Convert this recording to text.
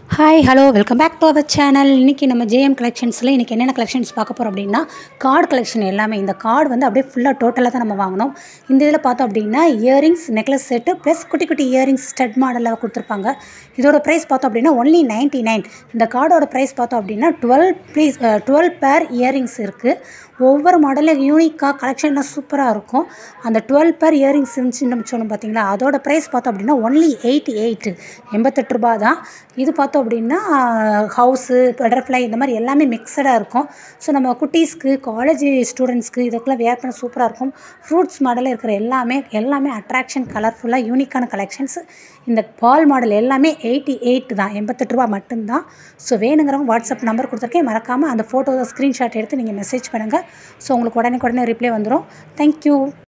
hi hello welcome back to our channel இன்றைக்கி நம்ம JM கலெக்ஷன்ஸில் இன்றைக்கி என்னென்ன கலெக்ஷன்ஸ் பார்க்க போகிறோம் அப்படின்னா கார்டு கலெக்ஷன் எல்லாமே இந்த கார்டு வந்து அப்படியே ஃபுல்லாக டோட்டலாக தான் நம்ம வாங்கினோம் இந்த இதில் பார்த்தோம் அப்படின்னா இயரிங்ஸ் நெக்லஸ் செட்டு ப்ளஸ் குட்டி குட்டி இயரிங்ஸ் ஸ்டட் மாடலில் கொடுத்துருப்பாங்க இதோட ப்ரைஸ் பார்த்தோம் அப்படின்னா ஒன்லி நைன்ட்டி நைன் இந்த கார்டோட ப்ரைஸ் பார்த்தோம் அப்படின்னா twelve please twelve pair earrings இருக்குது ஒவ்வொரு மாடலும் யூனிக்காக கலெக்ஷன்லாம் சூப்பராக இருக்கும் அந்த டுவெல் பேர் இயரிங்ஸ் இருந்துச்சுன்னு நம்ம சொன்னோம் பார்த்தீங்களா அதோட ப்ரைஸ் பார்த்தோம் அப்படின்னா ஒன்லி எயிட்டி எயிட் எண்பத்தெட்டு ரூபா தான் இது பார்த்தோம் அப்படின்னா ஹவுஸு பட்டர்ஃப்ளை இந்த மாதிரி எல்லாமே மிக்சடாக இருக்கும் ஸோ நம்ம குட்டீஸ்க்கு காலேஜ் ஸ்டூடெண்ட்ஸ்க்கு இதுக்கெல்லாம் வேர் பண்ண சூப்பராக இருக்கும் ஃப்ரூட்ஸ் மாடலில் இருக்கிற எல்லாமே எல்லாமே அட்ராக்ஷன் கலர்ஃபுல்லாக யூனிக்கான கலெக்ஷன்ஸ் இந்த பால் மாடல் எல்லாமே எயிட்டி எயிட் தான் எண்பத்தெட்டு ரூபா மட்டும்தான் ஸோ வேணுங்கிறவங்க வாட்ஸ்அப் நம்பர் கொடுத்துருக்கேன் மறக்காமல் அந்த ஃபோட்டோ ஸ்க்ரீன்ஷாட் எடுத்து நீங்கள் மெசேஜ் பண்ணுங்கள் ஸோ உங்களுக்கு உடனே உடனே ரிப்ளை வந்துடும் தேங்க்யூ